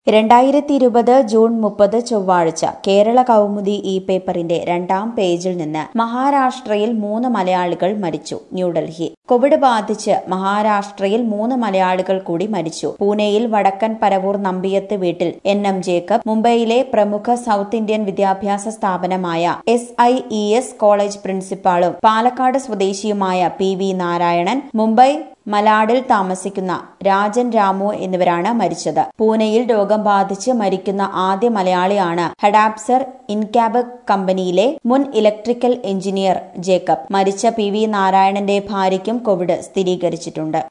രണ്ടായിരത്തി ഇരുപത് ജൂൺ മുപ്പത് ചൊവ്വാഴ്ച കേരള കൗമുദി ഇ പേപ്പറിന്റെ രണ്ടാം പേജിൽ നിന്ന് മഹാരാഷ്ട്രയിൽ മൂന്ന് മലയാളികൾ മരിച്ചു ന്യൂഡൽഹി കോവിഡ് ബാധിച്ച് മഹാരാഷ്ട്രയിൽ മൂന്ന് മലയാളികൾ കൂടി മരിച്ചു പൂനെയിൽ വടക്കൻ പരവൂർ നമ്പിയത്ത് വീട്ടിൽ എൻ എം ജേക്കബ് മുംബൈയിലെ പ്രമുഖ സൌത്ത് ഇന്ത്യൻ വിദ്യാഭ്യാസ സ്ഥാപനമായ S I E S college പ്രിൻസിപ്പാളും പാലക്കാട് സ്വദേശിയുമായ പി വി നാരായണൻ മുംബൈ മലാഡിൽ താമസിക്കുന്ന രാജൻ രാമു എന്നിവരാണ് മരിച്ചത് പൂനെയിൽ രോഗം ബാധിച്ച് മരിക്കുന്ന ആദ്യ മലയാളിയാണ് ഹഡാപ്സർ ഇൻകാബ് കമ്പനിയിലെ മുൻ ഇലക്ട്രിക്കൽ എഞ്ചിനീയർ ജേക്കബ് മരിച്ച പി വി നാരായണന്റെ ഭാര്യയ്ക്കും കോവിഡ് സ്ഥിരീകരിച്ചിട്ടുണ്ട്